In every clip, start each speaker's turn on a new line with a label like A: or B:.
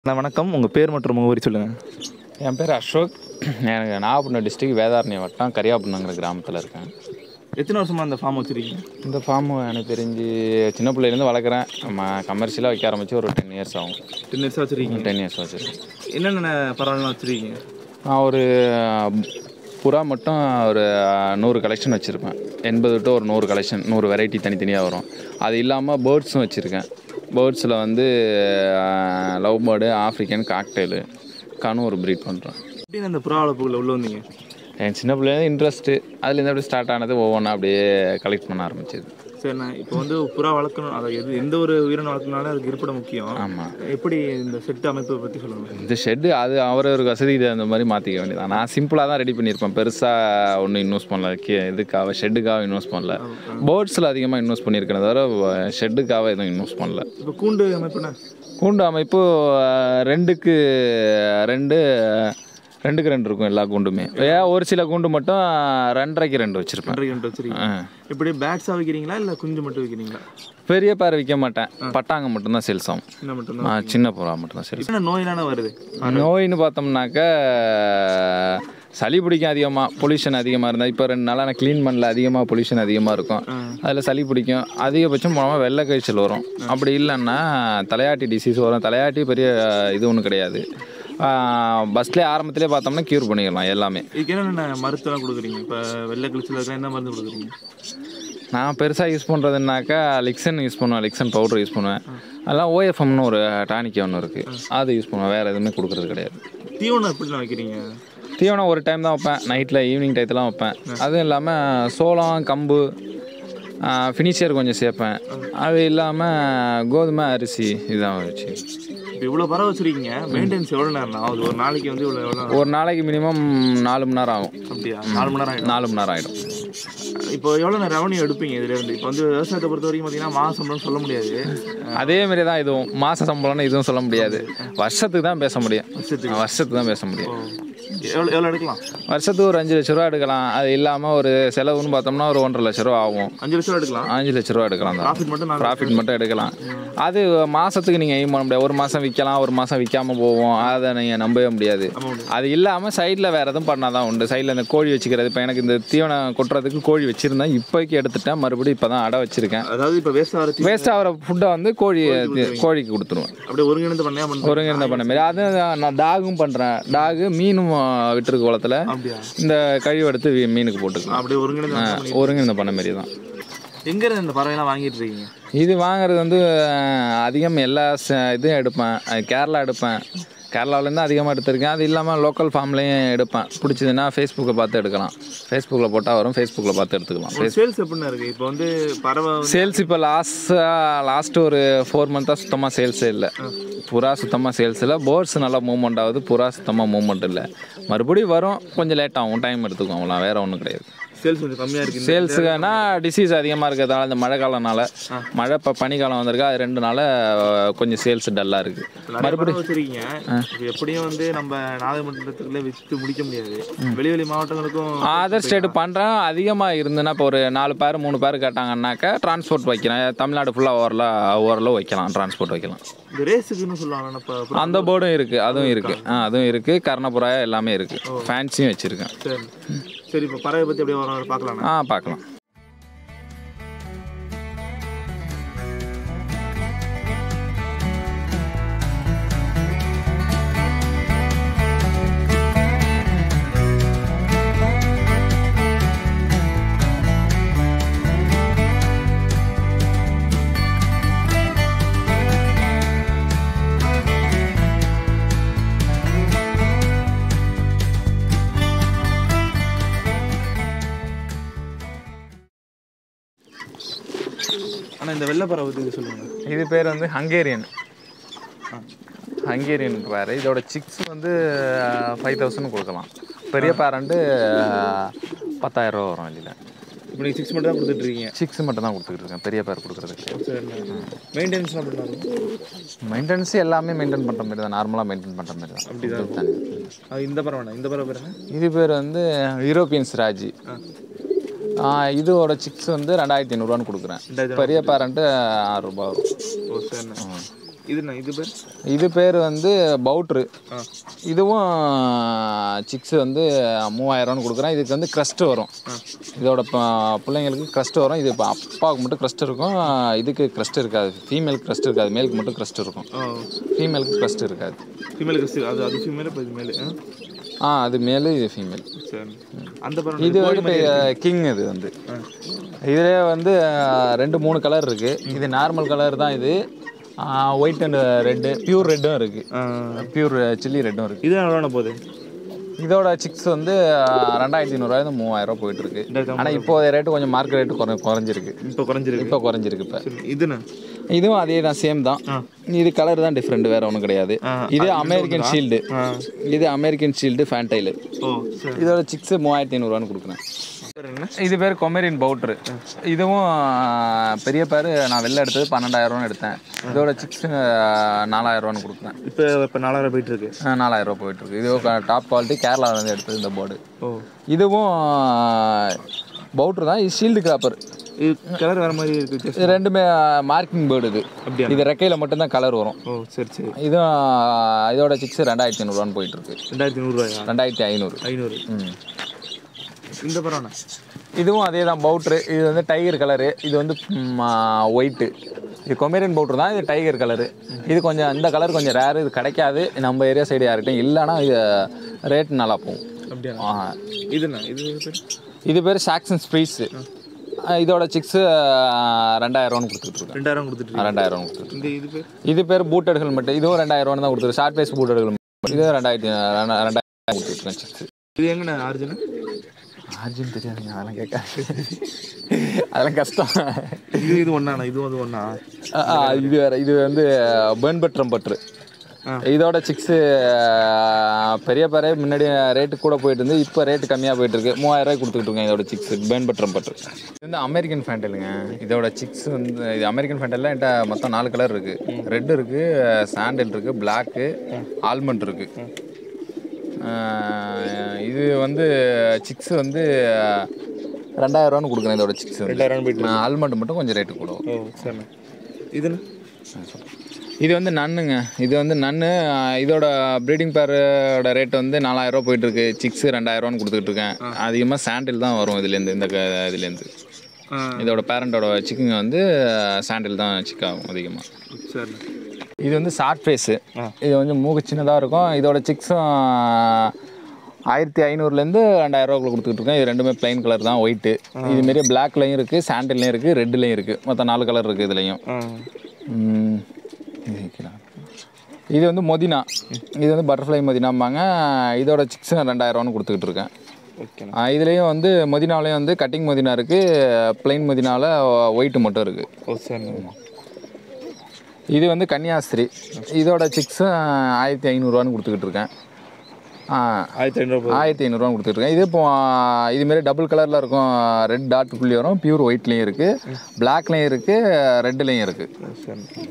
A: அண்ணா வணக்கம் உங்கள் பேர் மற்றும் முகவரி சொல்லுங்கள்
B: என் பேர் அசோக் எனக்கு நாகப்பட்டினம் டிஸ்ட்ரிக்ட் வேதாரண்யம் வட்டம் கரியாப்பட்டினங்கிற கிராமத்தில் இருக்கேன்
A: எத்தனை வருஷமாக அந்த ஃபார்ம் வச்சுருக்கீங்க
B: இந்த ஃபார்மு எனக்கு தெரிஞ்சு சின்ன பிள்ளையிலேருந்து வளர்க்குறேன் நம்ம கமர்ஷியலாக வைக்க ஆரம்பிச்சு ஒரு டென் இயர்ஸ் ஆகும்
A: டென் இயர்ஸாக வச்சுருக்கீங்க
B: டென் இயர்ஸ் வச்சுருக்கேன்
A: என்னென்ன பறவைலாம் வச்சுருக்கீங்க
B: நான் ஒரு புறா மட்டும் ஒரு நூறு கலெக்ஷன் வச்சுருப்பேன் எண்பது டு ஒரு நூறு கலெக்ஷன் நூறு வெரைட்டி தனித்தனியாக வரும் அது இல்லாமல் பேர்ட்ஸும் வச்சுருக்கேன் பேர்ட்ஸில் வந்து லவ் பேர்டு ஆஃப்ரிக்கன் காக்டெயிலு கனு ஒரு ப்ரீட் பண்ணுறேன்
A: எப்படி அந்த புறா வளர்ப்புக்குள்ள உள்ள வந்தீங்க
B: என் சின்ன பிள்ளைங்க இன்ட்ரெஸ்ட்டு அதுலேருந்து அப்படியே ஸ்டார்ட் ஆனது ஒவ்வொன்றா அப்படியே கலெக்ட் பண்ண ஆரம்பிச்சது
A: சரிண்ணா இப்போ வந்து புறா வளர்க்கணும் அதை எது எந்த ஒரு உயிரினம் வளர்க்கணும்னாலும் அதுக்கு இருப்பிடம் முக்கியம்
B: ஆமாம்
A: எப்படி இந்த செட்டு அமைப்பை பற்றி சொல்லுங்கள்
B: இந்த ஷெட்டு அது அவரவர் வசதிக்கு அந்த மாதிரி மாற்றிக்க வேண்டியதான் நான் சிம்பிளாக தான் ரெடி பண்ணியிருப்பேன் பெருசாக ஒன்றும் இன்வெஸ்ட் பண்ணல கே இதுக்காக ஷெட்டுக்காக இன்வெஸ்ட் பண்ணல பேர்ட்ஸில் அதிகமாக இன்வெஸ்ட் பண்ணியிருக்கேன் தவிர ஷெட்டுக்காக எதுவும் இன்வெஸ்ட் பண்ணல
A: இப்போ கூண்டு அமைப்புண்ணா
B: கூண்டு அமைப்பு அஹ், ரெண்டுக்கு ரெண்டு ரெண்டுக்கு ரெண்டு இருக்கும் எல்லா கூண்டுமே ஏன் ஒரு சில கூண்டு மட்டும் ரெண்டரைக்கு ரெண்டு வச்சுருப்பேன்
A: ரெண்டரை கிலோ வச்சுருக்கீங்க எப்படி பேட்ஸாக வைக்கிறீங்களா இல்லை குஞ்சு மட்டும் வைக்கிறீங்களா
B: பெரிய பேர் விற்க மாட்டேன் பட்டாங்க மட்டும்தான் சேல்ஸ் ஆகும்
A: என்ன மட்டும்தான்
B: ஆ, சின்ன புறா மட்டும்தான் சேல்ஸ்
A: என்ன நோயினால வருது
B: நோயின்னு பார்த்தோம்னாக்க சளி பிடிக்கும் அதிகமாக பொல்யூஷன் அதிகமாக இருந்தால் இப்போ ரெண்டு நாளாக நான் க்ளீன் பண்ணல அதிகமாக பொல்யூஷன் அதிகமாக இருக்கும் அதில் சளி பிடிக்கும் அதிகபட்சம் போனால் வெள்ளை காய்ச்சல் வரும் அப்படி இல்லைன்னா தலையாட்டி டிசீஸ் வரும் தலையாட்டி பெரிய இது ஒன்றும் கிடையாது பஸ்லேயே ஆரம்பத்திலே பார்த்தோம்னா க்யூர் பண்ணிடலாம் எல்லாமே
A: இதுக்கு என்னென்ன மருத்துவம் கொடுக்குறீங்க இப்போ வெள்ளை கழிச்சில் இருக்கிற என்ன மருந்து கொடுக்குறீங்க
B: நான் பெருசாக யூஸ் பண்ணுறதுனாக்கா லிக்சன் யூஸ் பண்ணுவேன் லிக்சன் பவுடர் யூஸ் பண்ணுவேன் அதெல்லாம் ஓஎஃப்எம்னு ஒரு டானிக் ஒன்று இருக்குது அது யூஸ் பண்ணுவேன் வேறு எதுவுமே கொடுக்குறது கிடையாது
A: தீவனம் எப்படிலாம் வைக்கிறீங்க
B: தீவனம் ஒரு டைம் தான் வைப்பேன் நைட்டில் ஈவினிங் டயத்துலாம் வைப்பேன் அதுவும் இல்லாமல் சோளம் கம்பு ஃபினிஷர் கொஞ்சம் சேர்ப்பேன் அது இல்லாமல் கோதுமை அரிசி இதுதான் வச்சு
A: இப்போ இவ்வளோ பறவை வச்சுருக்கீங்க மெயின்டெனன்ஸ் எவ்வளோ நேரம் ஆகுது ஒரு நாளைக்கு வந்து இவ்வளோ எவ்வளோ
B: ஒரு நாளைக்கு மினிமம் நாலு மணி நேரம் ஆகும்
A: அப்படியா நாலு மணி நேரம் ஆகிடும்
B: நாலு மணி நேரம் ஆகிடும்
A: இப்போ எவ்வளோ நேரம் ரெவன்யூ எடுப்பீங்க இதுலேருந்து இப்போ வந்து விவசாயத்தை பொறுத்த வரைக்கும் பார்த்தீங்கன்னா மாதம் சம்பளம்னு சொல்ல முடியாது
B: அதே மாதிரி தான் இதுவும் மாத சம்பளம்னு இதுவும் சொல்ல முடியாது வருஷத்துக்கு தான் பேச முடியும்
A: வருஷத்துக்கு.
B: வருஷத்துக்கு தான் பேச முடியும்
A: எவ்வளோ எவ்வளோ எடுக்கலாம்
B: வருஷத்துக்கு ஒரு அஞ்சு லட்ச ரூபா எடுக்கலாம் அது இல்லாமல் ஒரு செலவுன்னு பார்த்தோம்னா ஒரு ஒன்றரை லட்ச ரூபா ஆகும்
A: அஞ்சு லட்சம் எடுக்கலாம்
B: அஞ்சு லட்ச ரூபா எடுக்கலாம் தான்
A: ப்ராஃபிட் மட்டும் நான்
B: ப்ராஃபிட் மட்டும் எடுக்கலாம் அது மாதத்துக்கு நீங்கள் எய்ம் பண்ண முடியாது ஒரு மாதம் விற்கலாம் ஒரு மாதம் விற்காம போவோம் அதை நீங்கள் நம்பவே முடியாது
A: அமௌண்ட்
B: அது இல்லாமல் சைடில் வேறு எதுவும் பண்ணால் தான் உண்டு சைடில் இந்த கோழி வச்சுக்கிறது இப்போ எனக்கு இந்த தீவனம் கொட்டுறதுக்கு கோழி வச்சுருந்தேன் இப்போக்கி எடுத்துட்டேன் மறுபடியும் இப்போ தான் அடை வச்சுருக்கேன்
A: அதாவது இப்போ வேஸ்ட் ஆகிறது
B: வேஸ்ட் ஆகிற ஃபுட்டை வந்து கோழி கோழிக்கு கொடுத்துருவேன்
A: அப்படியே ஒருங்கிணைந்து பண்ணையா பண்ணுறோம்
B: ஒருங்கிருந்த பண்ண மாதிரி அது நான் டாகும் பண்ணுறேன் டாகு மீனும் விட்டுருக்கு குளத்துல
A: அப்படியா
B: இந்த கழிவு எடுத்து வீ- மீனுக்கு போட்டுக்கலாம்
A: அப்படியே ஒருங்கிணைந்து பண்ணையா பண்ணி-
B: ஒருங்கிருந்த பண்ண மாதிரி தான்
A: எங்க இருந்து இந்த பறவைலாம் வாங்கிட்டு இருக்கீங்க
B: இது வாங்குறது வந்து அஹ், அதிகம் எல்லா ச- இதுவும் எடுப்பேன் அது கேரளா எடுப்பேன் கேரளாவிலேருந்து அதிகமாக எடுத்திருக்கேன் அது இல்லாமல் லோக்கல் ஃபார்ம்லேயும் எடுப்பேன் பிடிச்சதுன்னா ஃபேஸ்புக்கை பார்த்து எடுக்கலாம் ஃபேஸ்புக்கில் போட்டால் வரும் ஃபேஸ்புக்கில் பார்த்து எடுத்துக்கலாம்
A: சேல்ஸ் எப்படின்னு இருக்கு இப்போ வந்து பறவை வந்து-
B: சேல்ஸ் இப்போ லாஸ்ட் லாஸ்ட் ஒரு ஃபோர் மந்த்தாக சுத்தமாக சேல்ஸே இல்லை புறா சுத்தமாக சேல்ஸ் இல்லை போர்ட்ஸ் நல்லா மூவ்மெண்ட் ஆகுது புறா சுத்தமாக மூவ்மெண்ட் இல்லை மறுபடியும் வரும் கொஞ்சம் லேட் ஆகும் டைம் எடுத்துக்கும் அவ்வளோ வேறு ஒன்றும் கிடையாது
A: சேல்ஸ் கொஞ்சம் கம்மியா இருக்கு
B: சேல்ஸுக்குனா டிசீஸ் அதிகமாக இருக்கிறதால இந்த மழை காலனால மழை இப்போ பனிக்காலம் வந்திருக்கு அது ரெண்டு நாள் கொஞ்சம் சேல்ஸ் டல்லாக இருக்குது
A: நிறைய பறவை வச்சிருக்கீங்க இது எப்படியும் வந்து நம்ம நாகமண்டலத்துக்குள்ள வித்து முடிக்க முடியாது வெளி வெளி மாவட்டங்களுக்கும்
B: அதர் ஸ்டேட் பண்ணுறேன் அதிகமாக இருந்துன்னா இப்போ ஒரு நாலு பேர் மூணு பேர் கேட்டாங்கன்னாக்கா டிரான்ஸ்போர்ட் வைக்கிறேன் தமிழ்நாடு ஃபுல்லாக ஓரளவு ஓரளவு வைக்கலாம் டிரான்ஸ்போர்ட் வைக்கலாம்
A: இந்த ரேஸுக்குன்னு சொல்லுவாங்க இப்போ
B: அந்த போர்டும் இருக்குது அதுவும் இருக்குது ஆ அதுவும் இருக்குது கர்ணபுரா எல்லாமே இருக்குது ஃபேன்சியும் வச்சுருக்கேன்
A: சரி சரி இப்போ பறவை பத்தி அப்படியே வர பார்க்கலாம்
B: ஆ பார்க்கலாம்
A: ஆனா இந்த வெள்ளை பறவை பத்தி சொல்லுங்க
B: இது பேர் வந்து ஹங்கேரியன் ஹங்கேரியன் பேர் இதோட சிக்ஸ் வந்து ஃபைவ் தௌசண்ட் கொடுக்கலாம் பெரிய பேரண்ட்டு பத்தாயிரம் ரூபா வரும் வெளியில்
A: இப்போ நீங்கள் சிக்ஸ் மட்டும் தான் கொடுத்துட்டு இருக்கீங்க
B: சிக்ஸ் மட்டும் தான் கொடுத்துக்கிட்டு இருக்கேன் பெரிய பேர் கொடுக்குறதுக்கு
A: சரி மெயின்டெனன்ஸ்லாம் பண்ணாரு
B: மெயின்டெனன்ஸ் எல்லாமே மெயின்டைன் பண்ணுற மாதிரி தான் நார்மலாக மெயின்டைன் பண்ணுற மாதிரி தான் அப்படிதான்
A: அது இந்த பறவை இந்த பறவை பேர் என்ன
B: இது பேர் வந்து யூரோப்பியன் சிராஜி ஆ, இதோட சிக்ஸ் வந்து ரெண்டாயிரத்தி ஐநூறுரூவான்னு கொடுக்குறேன்
A: ரெண்டாயிரத்தி
B: பெரிய பேரண்ட்டு ஆறு ரூபா வரும்
A: ஓ சரிண்ணா இதுண்ணா இது பேர்
B: இது பேர் வந்து பவுட்ரு
A: ஆ
B: இதுவும் சிக்ஸ் வந்து மூவாயிரம்னு கொடுக்குறேன் இதுக்கு வந்து க்ரஸ்ட் வரும் இதோட ப- பிள்ளைங்களுக்கு க்ரஸ்ட் வரும் இது இப்போ அப்பாவுக்கு மட்டும் க்ரஸ்ட் இருக்கும் இதுக்கு க்ரஸ்ட் இருக்காது ஃபீமேலுக்கு க்ரஸ்ட் இருக்காது மேலுக்கு மட்டும் க்ரஸ்ட் இருக்கும்
A: ஓ
B: ஃபீமேலுக்கு க்ரஸ்ட் இருக்காது
A: ஃபீமேலுக்கு அது அது ஃபீமேல் இப்போ இது மேலே ஆ
B: ஆ அது மேலு இது ஃபீமேல்
A: சரி அந்த படம்
B: இது வந்து கிங் இது வந்து இதுலேயே வந்து அஹ், ரெண்டு மூணு கலர் இருக்குது இது நார்மல் கலர் தான் இது ஒயிட் அண்ட் ரெட்டு பியூர் ரெட்டும் இருக்குது பியூர் சில்லி ரெட்டும் இருக்குது
A: இது எவ்வளோ போகுது
B: இதோட சிக்ஸ் வந்து அஹ், ரெண்டாயிரத்தி ஐநூறுரூவா மூவாயிரம் ரூபா போயிட்டு இருக்கு
A: ரெண்டாயிரத்தி
B: ஆனால் இப்போ ரேட்டு கொஞ்சம் மார்க்கெட் ரேட்டு குறை குறைஞ்சிருக்கு
A: இப்போ குறைஞ்சிருக்கு
B: இப்போ குறைஞ்சிருக்கு இப்போ
A: சரி இதுண்ணா
B: இதுவும் அதே தான் சேம் தான்
A: ஆ.
B: இது கலர் தான் டிஃப்ரெண்ட் வேற ஒன்றும் கிடையாது
A: ஆ,
B: இது அமெரிக்கன் ஷீல்டு
A: ஆ
B: இது அமெரிக்கன் ஷீல்டு ஃபேண்டைலு
A: ஓ சரி
B: இதோட சிக்ஸ் மூவாயிரத்தி ஐநூறுரூவான்னு கொடுக்குறேன்
A: சரிங்கண்ணா
B: இது பேர் கொமெரின் பவுட்ரு இதுவும் ஆ, பெரிய பேர் நான் வெளில எடுத்தது பன்னெண்டாயிரரூவான்னு எடுத்தேன் இதோட சிக்ஸ் நாலாயிரரூவான்னு கொடுக்குறேன்
A: இப்போ இப்போ நாலாயிரம் போயிட்டு இருக்கு
B: ஆ, நாலாயிரரூவா போயிட்டுருக்கு இது டாப் குவாலிட்டி கேரளாவிலேருந்து எடுத்தது இந்த போர்டு
A: ஓ
B: இதுவும் பவுட்ரு தான் இது ஷீல்டு கிராப்பர்
A: இது கலர் வேற மாதிரி இருக்கு வித்தியாசம்
B: இது ரெண்டுமே மார்க்கிங் பேர்டு இது
A: அப்படியா
B: இது ரெக்கையில் மட்டும்தான் கலர் வரும்
A: ஓ சரி சரி
B: இதுவும் இதோட சிக்ஸ் ரெண்டாயிரத்தி ஐநூறுரூவான்னு போயிட்டுருக்கு
A: ரெண்டாயிரத்தி நூறுரூவாயா
B: ரெண்டாயிரத்தி ஐநூறு
A: ஐநூறு
B: ம்
A: இந்த பரவாண்ணா
B: இதுவும் அதே தான் பவுட்ரு இது வந்து டைகர் கலரு இது வந்து ஒயிட்டு இது கொமேரியன் பவுட்ரு தான் இது டைகர் கலரு இது கொஞ்சம் இந்த கலர் கொஞ்சம் ரேரு இது கிடைக்காது நம்ம ஏரியா சைடு யார்கிட்டையும் இல்லைன்னா இது ரேட் நல்லா போகும்
A: அப்படியா
B: ஆ.
A: இதுண்ணா இது பேர்
B: இது பேர் சாக்சன் ஸ்ப்ரீஸு இதோட சிக்ஸு ரெண்டாயிரரூவான்னு கொடுத்துட்ருக்கேன்
A: ரெண்டாயிரம் கொடுத்துட்டு
B: ரெண்டாயிரம் கொடுத்துட்டு
A: இந்த இது பேர்
B: இது பேர் பூட்டட் ஹெல்மெட் இதுவும் ரெண்டாயிரரூவான்னு தான் கொடுத்துருக்கு ஷார்ட் பேஸ் பூட்டட் ஹெல்மெட் இது ரெண்டாயிரத்தி ரெண்டா- ரெண்டாயிரம் கொடுத்துருக்கேன் சிக்ஸ்
A: இது எங்கண்ணா ஆர்ஜினா
B: ஆர்ஜின் தெரியாதுங்க அதெல்லாம் கேட்க அதெல்லாம் கஷ்டம்
A: இது இது ஒன்றாண்ணா இதுவும் அது ஒன்றா
B: ஆ, ஆ, இது வேற இது வந்து பேர்ன் பட்ரம் பட்ரு
A: ஆ.
B: இதோட சிக்ஸு பெரிய பேரே முன்னாடி ரேட்டு கூட போயிட்டு இருந்து இப்போ ரேட்டு கம்மியாக போயிட்டு இருக்கு மூவாயிரம் ரூபாய் கொடுத்துட்டு இருக்கேன் இதோட சிக்ஸ் பேர்ன் பட்ரம் பட்ரு இது வந்து அமெரிக்கன் ஃபேண்டலுங்க இதோட சிக்ஸ் வந்து இது அமெரிக்கன் ஃபேண்டலில் என்கிட்ட மொத்தம் நாலு கலர் இருக்கு ரெட் இருக்கு சாண்டல் இருக்கு பிளாக்கு ஆல்மண்ட் இருக்கு ஆஹ் இது வந்து சிக்ஸ் வந்து ரெண்டாயிரம் ரூபான்னு கொடுக்குறேன் இதோட சிக்ஸ் வந்து
A: ரெண்டாயிரம் போயிட்டு
B: ஆல்மண்ட் மட்டும் கொஞ்சம் ரேட்டு கூட வரும்.
A: ஓ சரிண்ணா இதுண்ணா
B: இது வந்து நன்னுங்க இது வந்து நன்னு ஆஹ் இதோட ப்ரீடிங் பேரோட ரேட் வந்து நாலாயிரரூவா போயிட்டுருக்கு சிக்ஸ் ரெண்டாயிரரூவான்னு கொடுத்துட்டு இருக்கேன் அதிகமாக சாண்டில் தான் வரும் இதுலேருந்து இந்த க- இதுலேருந்து
A: ஆ
B: இதோட பேரண்டோட சிக்குங்க வந்து சாண்டில் தான் சிக் ஆகும் அதிகமாக
A: சரிண்ணா
B: இது வந்து ஷார்ட் ஃபேஸு
A: ஆ.
B: இது கொஞ்சம் மூக்கு சின்னதாக இருக்கும் இதோட சிக்ஸும் ஆயிரத்தி ஐநூறுலேருந்து ரெண்டாயிரரூவாக்குள்ள கொடுத்துட்டு இருக்கேன் இது ரெண்டுமே பிளைன் கலர் தான் ஒயிட்டு இதுமாரி பிளாக்லையும் இருக்குது சாண்டில்லையும் இருக்குது ரெட்டுலையும் இருக்குது மொத்தம் நாலு கலர் இருக்குது இதுலேயும்
A: ஆ
B: ம், இது வைக்கலாம். இது வந்து மொதினா இது வந்து பட்டர்ஃப்ளை மொதினாம்பாங்க இதோட சிக்ஸ் ரெண்டாயிரரூவான்னு கொடுத்துக்கிட்டு இருக்கேன்
A: ஓகேண்ணா
B: ஆ, இதுலேயும் வந்து மொதினாலையும் வந்து கட்டிங் மொதினா இருக்குது பிளைன் மொதினாவில் ஒயிட்டு மட்டும் இருக்குது
A: ஓ சரிண்ணா
B: இது வந்து கன்னியாஸ்திரி இதோட சிக்ஸ் ஆயிரத்தி ஐநூறுரூவான்னு கொடுத்துக்கிட்டு இருக்கேன் ஆ,
A: ஆயிரத்தி ஐநூறுபா
B: ஆயிரத்தி ஐநூறுரூவா கொடுத்துட்ருக்கேன் இது இப்போ இதுமாரி டபுள் கலரில் இருக்கும் ரெட் டாட் புள்ளி வரும் பியூர் ஒயிட்லேயும் இருக்குது பிளாக்லேயும் இருக்குது ரெட்டுலேயும் இருக்குது
A: ஓ சரிண்ணா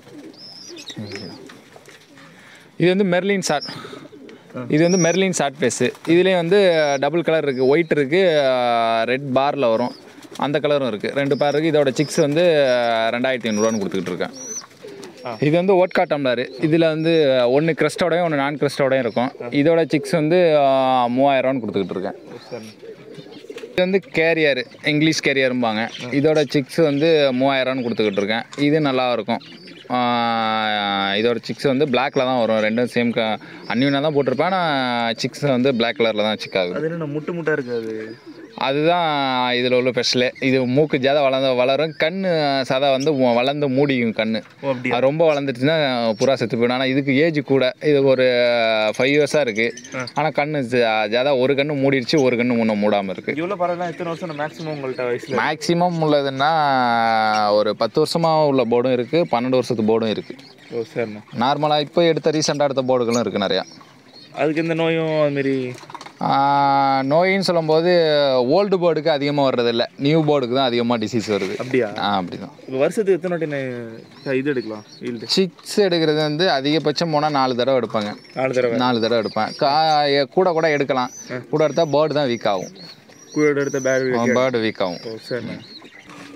B: இது வந்து மெர்லின் ஷார்ட் இது வந்து மெர்லின் ஷார்ட் ஃபேஸு இதுலேயும் வந்து டபுள் கலர் இருக்குது ஒயிட் இருக்குது ரெட் பாரில் வரும் அந்த கலரும் இருக்குது ரெண்டு பேர் இருக்குது இதோட சிக்ஸ் வந்து ரெண்டாயிரத்தி ஐநூறுரூவான்னு கொடுத்துக்கிட்டு இருக்கேன்
A: ஆ.
B: இது வந்து ஓட்கா டம்ளர் இதில் வந்து ஒன்று கிறிஸ்டோடையும் ஒன்று நான் கிறிஸ்டோடையும் இருக்கும் இதோட சிக்ஸ் வந்து மூவாயிரரூவான்னு கொடுத்துக்கிட்டு இருக்கேன்
A: ஓ சரிண்ணா
B: இது வந்து கேரியர் இங்கிலீஷ் கேரியரும்பாங்க இதோட சிக்ஸ் வந்து மூவாயிரம்னு கொடுத்துக்கிட்டு இருக்கேன் இது நல்லா இருக்கும் ஆஹ் இதோட சிக்ஸ் வந்து பிளாக்ல தான் வரும் ரெண்டும் சேம் க அன்யூனாக தான் போட்டிருப்பேன் ஆனால் சிக்ஸ் வந்து பிளாக் கலரில் தான் சிக் ஆகுது
A: அது என்ன முட்டு முட்டா இருக்கு அது
B: அதுதான் இதில் உள்ள ஸ்பெஷலே இது மூக்கு ஜாதா வளர்ந்து வளரும் கண் சதா வந்து மு- வளர்ந்து மூடிக்கும் கண்
A: ஓ அப்படியா
B: அது ரொம்ப வளர்ந்துட்டுன்னா புறா செத்து போயிடும் ஆனால் இதுக்கு ஏஜ் கூட இது ஒரு ஃபைவ் இயர்ஸாக இருக்குது ஆனால் கண் ஜாதா ஒரு கண்ணு மூடிடுச்சு ஒரு கண்ணு முன்ன மூடாமல் இருக்குது
A: இவ்வளோ பரவாயில்ல எத்தனை வருஷம் மேக்ஸிமம் உங்கள்கிட்ட வயசுல
B: மேக்ஸிமம் உள்ளதுன்னா ஒரு பத்து வருஷமாக உள்ள போர்டும் இருக்குது பன்னெண்டு வருஷத்து போர்டும் இருக்குது
A: ஓ சரிண்ணா
B: நார்மலாக இப்போ எடுத்த ரீசெண்டாக எடுத்த போர்டுகளும் இருக்குது நிறையா
A: அதுக்கு எந்த நோயும் அதுமாரி
B: ஆஹ் நோயின்னு சொல்லும்போது ஓல்டு போர்டுக்கு அதிகமாக வர்றதில்ல நியூ போர்டுக்கு தான் அதிகமாக டிசீஸ் வருது
A: அப்படியா
B: ஆ அப்படி தான்
A: இப்போ வருஷத்துக்கு எத்தனை வாட்டி நான் இது எடுக்கலாம் ஈல்டு
B: சிக்ஸ் எடுக்கிறது வந்து அதிகபட்சம் போனால் நாலு தடவை எடுப்பாங்க
A: நாலு தடவை
B: நாலு தடவை எடுப்பேன் கா கூட கூட எடுக்கலாம் கூட எடுத்தால் பேர்டு தான் வீக் ஆகும்
A: கூட எடுத்த பேட்
B: பேர்டு வீக் ஆகும்
A: ஓ சரிண்ணா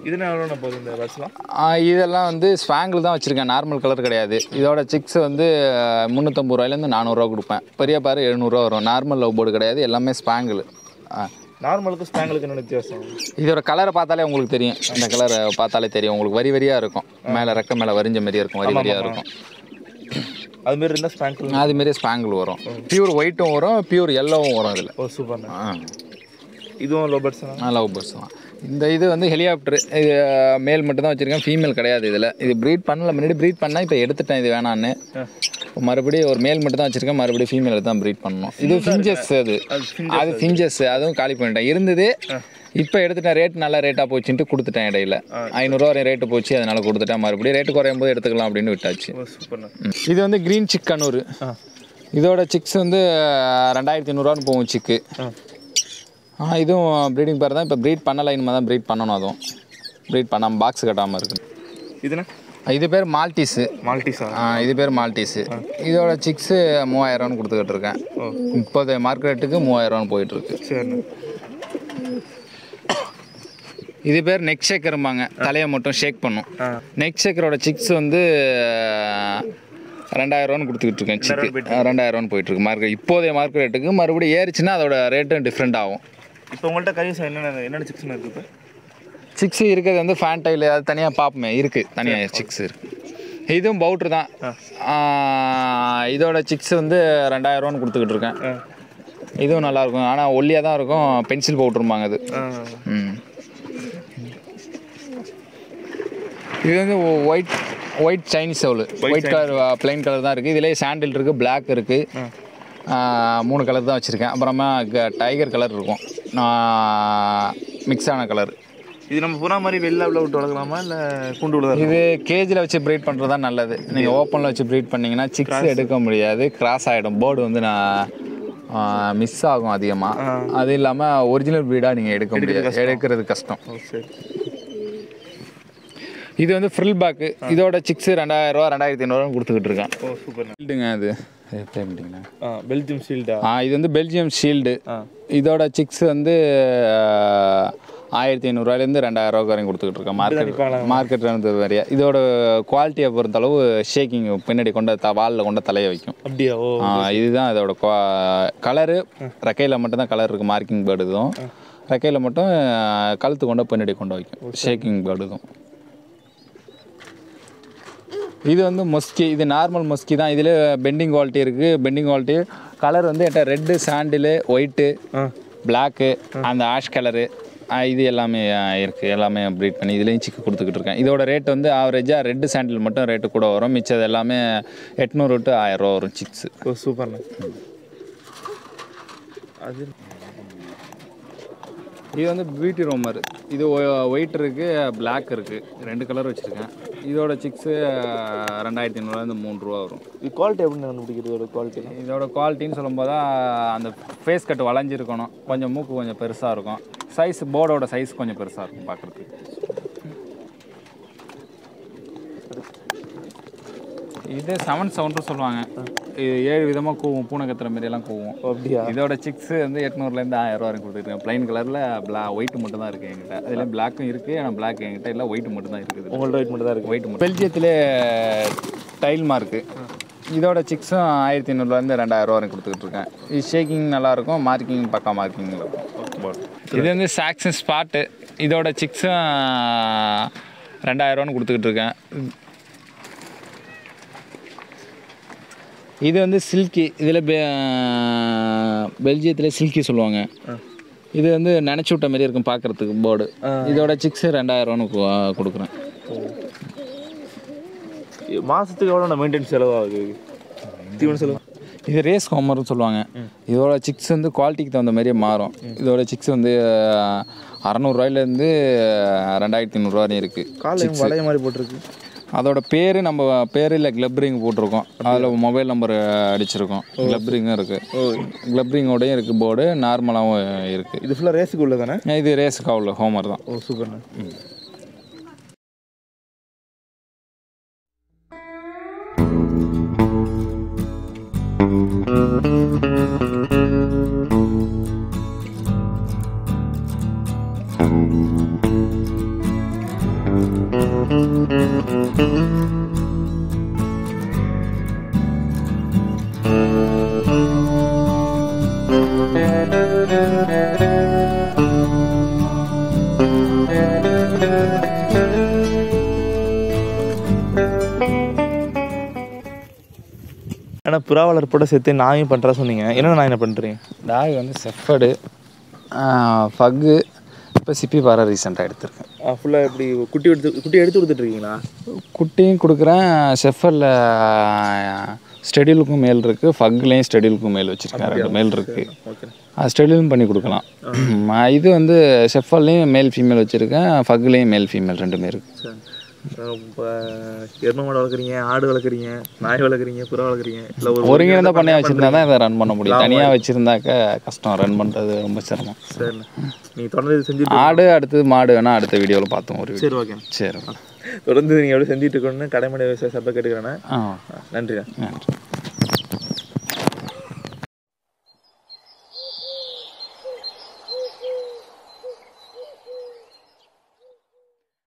A: இதுனா எவ்வளோண்ணா போகுது இந்த பஸ்லாம்
B: ஆ, இதெல்லாம் வந்து ஸ்வாங்கில் தான் வச்சுருக்கேன் நார்மல் கலர் கிடையாது இதோட சிக்ஸ் வந்து முந்நூற்றம்பது ரூபாயிலேருந்து நானூறுரூவா கொடுப்பேன் பெரிய பாரு எழுநூறுவா வரும் நார்மல் லவ் போர்டு கிடையாது எல்லாமே ஸ்பாங்கிள்
A: நார்மலுக்கும் ஸ்பேங்களுக்கு என்ன வித்தியாசம்
B: இதோட கலரை பார்த்தாலே உங்களுக்கு தெரியும் இந்த கலரை பார்த்தாலே தெரியும் உங்களுக்கு வரி வரியாக இருக்கும் மேலே ரெக்க மேலே வரிஞ்ச மாதிரியே இருக்கும் வரி வரியாக இருக்கும்
A: அது மாதிரி இருந்தால் ஸ்பேங்க்கில்
B: அதுமாரி ஸ்பாங்கிள் வரும் பியூர் ஒயிட்டும் வரும் பியூர் எல்லோவும் வரும் இதில்
A: ஓ சூப்பர்ண்ணா இதுவும் லோ பட்ஸ்ண்ணா
B: லவ் பர்ஸ் தான் இந்த இது வந்து ஹெலிகாப்டர் இது மேல் மட்டும் தான் வச்சுருக்கேன் ஃபீமேல் கிடையாது இதில் இது ப்ரீட் பண்ணல முன்னாடி ப்ரீட் பண்ணால் இப்போ எடுத்துட்டேன் இது வேணான்னு இப்போ மறுபடியும் ஒரு மேல் மட்டும் தான் வச்சுருக்கேன் மறுபடியும் ஃபீமேல் தான் ப்ரீட் பண்ணணும் இது ஃபிஞ்சஸ் அது
A: அது
B: அது ஃபிஞ்சஸ் அதுவும் காலி பண்ணிட்டேன் இருந்தது இப்போ எடுத்துட்டேன் ரேட் நல்ல ரேட்டாக போச்சுன்ட்டு கொடுத்துட்டேன் இடையில ஐநூறுரூவா வரை ரேட்டு போச்சு அதனால கொடுத்துட்டேன் மறுபடியும் ரேட்டு குறையும் போது எடுத்துக்கலாம் அப்படின்னு விட்டாச்சு
A: ஓ சூப்பர்ண்ணா
B: ம். இது வந்து க்ரீன் சிக் கண்ணூர்
A: ஆ
B: இதோட சிக்ஸ் வந்து ரெண்டாயிரத்தி ஐநூறுரூவான்னு போகும் சிக்கு
A: ஆ
B: ஆ இதுவும் ப்ரீடிங் பேர் தான் இப்போ ப்ரீட் பண்ணலை இனிமேல் தான் ப்ரீட் பண்ணணும் அதுவும் ப்ரீட் பண்ணாமல் பாக்ஸ் கட்டாமல் இருக்கு
A: இதுண்ணா
B: இது பேர் மால்டீஸு
A: மால்டிஸா
B: ஆ, இது பேர் மால்டீஸு இதோட சிக்ஸு மூவாயிரம்னு கொடுத்துக்கிட்டு இருக்கேன்
A: ஓ
B: இப்போதைய மார்க்கெட்டுக்கு மூவாயிரம்னு போயிட்டுருக்கு
A: சரிண்ணா
B: இது பேர் நெக் ஷேக்கரும்பாங்க தலையை மட்டும் ஷேக் பண்ணும்
A: ஆ
B: நெக் ஷேக்கரோட சிக்ஸ் வந்து ரெண்டாயிரரூவான்னு கொடுத்துக்கிட்டு இருக்கேன் சிக்கு ரெண்டாயிரரூவான்னு போயிட்டுருக்கு மார்க்கெட் இப்போதைய மார்க்கெட் ரேட்டுக்கு மறுபடியும் ஏறிச்சுன்னா அதோட ரேட்டும் டிஃப்ரெண்ட் ஆகும்
A: இப்போ உங்கள்கிட்ட கைஸ் என்னென்ன என்னென்ன சிக்ஸ்ண்ணா இருக்குது இப்போ
B: சிக்ஸ் இருக்கிறது வந்து ஃபேன்டைல் அது தனியாக பார்ப்போமே இருக்குது தனியாக சிக்ஸ் இருக்குது இதுவும் பவுட்ரு தான் ஆ, இதோட சிக்ஸ் வந்து ரெண்டாயிரரூவான்னு கொடுத்துக்கிட்டு இருக்கேன்
A: ஆ
B: இதுவும் நல்லாயிருக்கும் ஆனால் ஒல்லியாக தான் இருக்கும் பென்சில் பவுட்ரும்பாங்க அது
A: ஆ
B: ம் இது வந்து ஒயிட் ஒயிட் சைனீஸ் சவுல் ஒயிட் கலர் பிளைன் கலர் தான் இருக்குது இதுலேயே சாண்டில் இருக்குது Black இருக்குது மூணு கலர் தான் வச்சுருக்கேன் அப்புறமா டைகர் கலர் இருக்கும் மிக்ஸ் ஆன கலர்
A: இது நம்ம புறா மாதிரி வெளில உள்ள விட்டு வளர்க்கலாமா இல்லை கூண்டு உள்ள
B: இது கேஜில் வச்சு ப்ரீட் பண்ணுறது தான் நல்லது நீங்கள் ஓப்பனில் வச்சு ப்ரீட் பண்ணிங்கன்னா சிக்ஸ் எடுக்க முடியாது கிராஸ் ஆகிடும் போர்டு வந்து நான் மிஸ் ஆகும் அதிகமாக அது இல்லாமல் ஒரிஜினல் ப்ரீடாக நீங்கள் எடுக்க முடியாது எடுக்கிறது கஷ்டம்
A: ஓ சரி
B: இது வந்து ஃப்ரில் பேக்கு இதோட சிக்ஸ் ரெண்டாயிரரூவா ரெண்டாயிரத்தி ஐநூறுவா கொடுத்துக்கிட்டு இருக்கேன்
A: ஓ சூப்பர்ண்ணா
B: ஷீல்டுங்க அது பேமெண்ட்டிங்களா
A: ஆ பெல்ஜியம் ஷீல்டா
B: ஆ இது வந்து பெல்ஜியம் ஷீல்டு
A: ஆ
B: இதோட சிக்ஸ் வந்து ஆயிரத்தி ஐநூறுரூவாலேருந்து ரெண்டாயிரரூவா வரையும் கொடுத்துக்கிட்டு இருக்கேன் மார்க்கெட் மார்க்கெட்டில் இருந்து வரையா இதோட குவாலிட்டியை பொறுத்தளவு ஷேக்கிங் பின்னாடி கொண்ட த வாலில் கொண்ட தலையை வைக்கும்
A: அப்படியா ஓ
B: ஆ, இதுதான் இதோட கலரு ரெக்கையில் மட்டும்தான் கலர் இருக்குது மார்க்கிங் பேர்டு இதுவும் ரெக்கையில் மட்டும் ஆ, கழுத்து கொண்ட பின்னாடி கொண்டு வைக்கும் ஷேக்கிங் பேர்டு இதுவும் இது வந்து மொஸ்கி இது நார்மல் மொஸ்கி தான் இதில் பெண்டிங் குவாலிட்டி இருக்குது பெண்டிங் குவாலிட்டி கலர் வந்து என்கிட்ட ரெட்டு சாண்டிலு ஒயிட்டு
A: ஆ
B: பிளாக்கு அந்த ஆஷ் கலரு இது எல்லாமே இருக்குது எல்லாமே ப்ரீட் பண்ணி இதுலேயும் சிக்கு கொடுத்துக்கிட்டு இருக்கேன் இதோட ரேட் வந்து ஆவரேஜாக ரெட்டு சாண்டில் மட்டும் ரேட்டு கூட வரும் மிச்சது எல்லாமே எட்நூறு டு ஆயிரரூவா வரும் சிக்ஸு
A: ஓ சூப்பர்ண்ணா அது
B: இது வந்து பியூட்டி ரோமர் இது ஒயிட் இருக்குது பிளாக் இருக்குது ரெண்டு கலர் வச்சுருக்கேன் இதோட சிக்ஸு ரெண்டாயிரத்தி ஐநூறுலேருந்து மூணு ரூபா வரும்
A: இது குவாலிட்டி எப்படி கண்டுபிடிக்கிறது இதோட குவாலிட்டி
B: இதோட குவாலிட்டின்னு சொல்லும்போது தான் அந்த ஃபேஸ் கட் வளைஞ்சிருக்கணும் கொஞ்சம் மூக்கு கொஞ்சம் பெருசாக இருக்கும் சைஸ் போர்டோட சைஸ் கொஞ்சம் பெருசாக இருக்கும் பார்க்குறதுக்கு இது செவன் சவுண்டும் சொல்லுவாங்க இது ஏழு விதமாக கூவும் பூனை கத்துற மாதிரி எல்லாம் கூவும்
A: ஓ அப்படியா
B: இதோட சிக்ஸ் வந்து எட்நூறுலேருந்து ஆயிரம் ரூபா வரைக்கும் கொடுத்துருக்கேன் ப்ளைன் கலரில் பிளா ஒயிட் மட்டும் தான் இருக்குது என்கிட்ட அதில் பிளாக்கும் இருக்குது ஆனால் பிளாக் என்கிட்ட இல்லை ஒயிட் மட்டும் தான் இருக்குது
A: உங்கள்ட்ட வெயிட் மட்டும் தான் இருக்கு
B: ஒயிட் மட்டும் பெல்ஜியத்திலே டைல் மார்க்கு இதோட சிக்ஸும் ஆயிரத்தி ஐநூறுலேருந்து ரெண்டாயிரம் வரைக்கும் கொடுத்துக்கிட்டு இருக்கேன் இது ஷேக்கிங் நல்லாயிருக்கும் மார்க்கிங் பக்கா மார்க்கிங் இருக்கும் இது வந்து சாக்ஸன் ஸ்பாட்டு இதோட சிக்ஸும் ரெண்டாயிரரூவான்னு கொடுத்துக்கிட்டு இருக்கேன் இது வந்து சில்கி இதில் பெ பெல்ஜியத்தில் சில்கி சொல்லுவாங்க இது வந்து நினச்சி விட்ட மாதிரி இருக்கும் பார்க்குறதுக்கு போர்டு இதோட சிக்ஸு ரெண்டாயிரரூவான்னு கொடுக்குறேன்
A: மாசத்துக்கு எவ்வளோ மெயின்டெனன்ஸ் செலவாகுது தீவன செலவு
B: இது ரேஸ் ஹோமர்னு சொல்லுவாங்க இதோட சிக்ஸ் வந்து குவாலிட்டிக்கு தகுந்த மாதிரியே மாறும் இதோட சிக்ஸ் வந்து அறநூறுவாயிலேருந்து ரெண்டாயிரத்தி ஐநூறுரூவா வரையும் இருக்குது
A: காலையில் வளைய மாதிரி போட்டிருக்கு
B: அதோட பேர் நம்ம பேர் இல்லை கிளப்ரிங் போட்டிருக்கோம் அதில் மொபைல் நம்பர் அடிச்சிருக்கோம் கிளப்ரிங்கும் இருக்குது கிளப்ரிங்கோடையும் இருக்குது போர்டு நார்மலாகவும் இருக்குது
A: இது ஃபுல்லாக ரேஸுக்கு உள்ள தானே
B: இது ரேஸுக்கு அவ்வளோ ஹோமர் தான்
A: ஓ சூப்பர்ண்ணா புறா வளர்ப்போட சேர்த்து நாயும் பண்ணுறா சொன்னீங்க என்ன நாய் என்ன பண்ணுறீங்க
B: டாக் வந்து செஃபர்டு ஃபக்கு இப்போ சிப்பி பாறை ரீசெண்டாக எடுத்திருக்கேன்
A: ஃபுல்லாக எப்படி குட்டி எடுத்து குட்டி எடுத்து கொடுத்துட்ருக்கீங்களா
B: குட்டியும் கொடுக்குறேன் செஃபரில் ஸ்டெடிலுக்கும் மேல் இருக்குது ஃபக்லேயும் ஸ்டெடிலுக்கும் மேல் வச்சுருக்கேன் ரெண்டு மேல் இருக்குது
A: ஓகே
B: அது ஸ்டெடிலும் பண்ணி கொடுக்கலாம் ம், இது வந்து செஃபர்லேயும் மேல் ஃபீமேல் வச்சுருக்கேன் ஃபக்லேயும் மேல் ஃபீமேல் ரெண்டுமே இருக்குது
A: சரி இப்போ எருமை மாடு வளர்க்குறீங்க ஆடு வளர்க்குறீங்க நாய் வளர்க்குறீங்க புறா வளர்க்குறீங்க இல்லை ஒரு
B: ஒருங்கிணைந்த பண்ணையாக வச்சுருந்தா தான் இதை ரன் பண்ண முடியும் தனியாக வச்சுருந்தாக்க கஷ்டம் ரன் பண்ணுறது ரொம்ப சிரமம்
A: சரிண்ணே நீங்கள் தொடர்ந்து இது செஞ்சுட்டு
B: ஆடு அடுத்தது மாடு வேணால் அடுத்த வீடியோவில் பார்த்தோம் ஒரு வீடியோ
A: சரி ஓகே
B: சரி
A: தொடர்ந்து நீங்கள் எப்படி செஞ்சுட்டு இருக்கணும்னு கடைமடை விவசாய சபை கேட்டுக்கிறேண்ணே
B: ஆ
A: நன்றிண்ணே
B: நன்றி